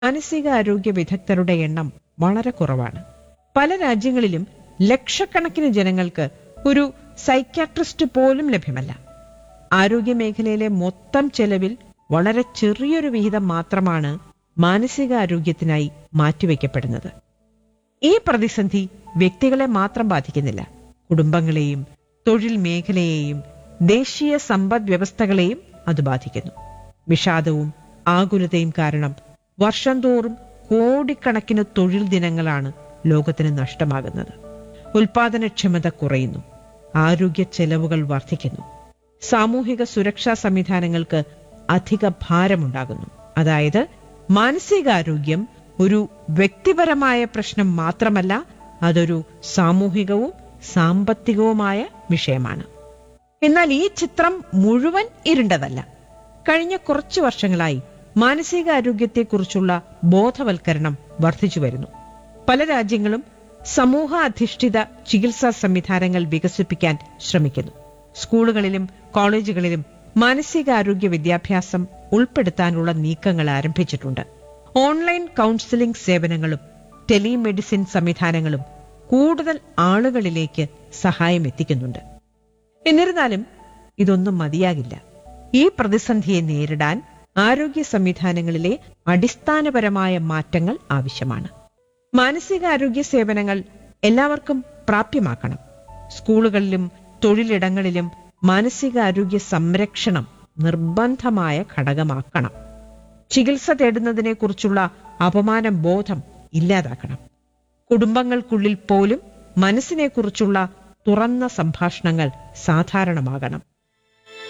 മാനസികാരോഗ്യ വിദഗ്ധരുടെ എണ്ണം വളരെ കുറവാണ് പല രാജ്യങ്ങളിലും ലക്ഷക്കണക്കിന് ജനങ്ങൾക്ക് ഒരു സൈക്യാട്രിസ്റ്റ് പോലും ലഭ്യമല്ല ആരോഗ്യ മേഖലയിലെ മൊത്തം ചെലവിൽ വളരെ ചെറിയൊരു വിഹിതം മാത്രമാണ് മാനസികാരോഗ്യത്തിനായി മാറ്റിവെക്കപ്പെടുന്നത് ഈ പ്രതിസന്ധി വ്യക്തികളെ മാത്രം ബാധിക്കുന്നില്ല കുടുംബങ്ങളെയും തൊഴിൽ മേഖലയെയും ദേശീയ സമ്പദ് വ്യവസ്ഥകളെയും അത് ബാധിക്കുന്നു വിഷാദവും ആകുലതയും കാരണം വർഷം തോറും കോടിക്കണക്കിന് തൊഴിൽ ദിനങ്ങളാണ് ലോകത്തിന് നഷ്ടമാകുന്നത് ഉൽപാദനക്ഷമത കുറയുന്നു ആരോഗ്യ ചെലവുകൾ വർദ്ധിക്കുന്നു സാമൂഹിക സുരക്ഷാ സംവിധാനങ്ങൾക്ക് അധിക ഭാരമുണ്ടാകുന്നു അതായത് മാനസികാരോഗ്യം ഒരു വ്യക്തിപരമായ പ്രശ്നം മാത്രമല്ല അതൊരു സാമൂഹികവും സാമ്പത്തികവുമായ വിഷയമാണ് എന്നാൽ ഈ ചിത്രം മുഴുവൻ ഇരുണ്ടതല്ല കഴിഞ്ഞ കുറച്ചു വർഷങ്ങളായി മാനസികാരോഗ്യത്തെക്കുറിച്ചുള്ള ബോധവൽക്കരണം വർദ്ധിച്ചു വരുന്നു പല രാജ്യങ്ങളും സമൂഹ അധിഷ്ഠിത ചികിത്സാ സംവിധാനങ്ങൾ വികസിപ്പിക്കാൻ ശ്രമിക്കുന്നു സ്കൂളുകളിലും കോളേജുകളിലും മാനസികാരോഗ്യ വിദ്യാഭ്യാസം ഉൾപ്പെടുത്താനുള്ള നീക്കങ്ങൾ ആരംഭിച്ചിട്ടുണ്ട് ഓൺലൈൻ കൗൺസിലിംഗ് സേവനങ്ങളും ടെലിമെഡിസിൻ സംവിധാനങ്ങളും കൂടുതൽ ആളുകളിലേക്ക് സഹായം എത്തിക്കുന്നുണ്ട് എന്നിരുന്നാലും ഇതൊന്നും മതിയാകില്ല ഈ പ്രതിസന്ധിയെ നേരിടാൻ ആരോഗ്യ സംവിധാനങ്ങളിലെ അടിസ്ഥാനപരമായ മാറ്റങ്ങൾ ആവശ്യമാണ് മാനസികാരോഗ്യ സേവനങ്ങൾ എല്ലാവർക്കും പ്രാപ്യമാക്കണം സ്കൂളുകളിലും തൊഴിലിടങ്ങളിലും മാനസികാരോഗ്യ സംരക്ഷണം നിർബന്ധമായ ഘടകമാക്കണം ചികിത്സ തേടുന്നതിനെക്കുറിച്ചുള്ള അപമാന ബോധം ഇല്ലാതാക്കണം കുടുംബങ്ങൾക്കുള്ളിൽ പോലും മനസ്സിനെക്കുറിച്ചുള്ള തുറന്ന സംഭാഷണങ്ങൾ സാധാരണമാകണം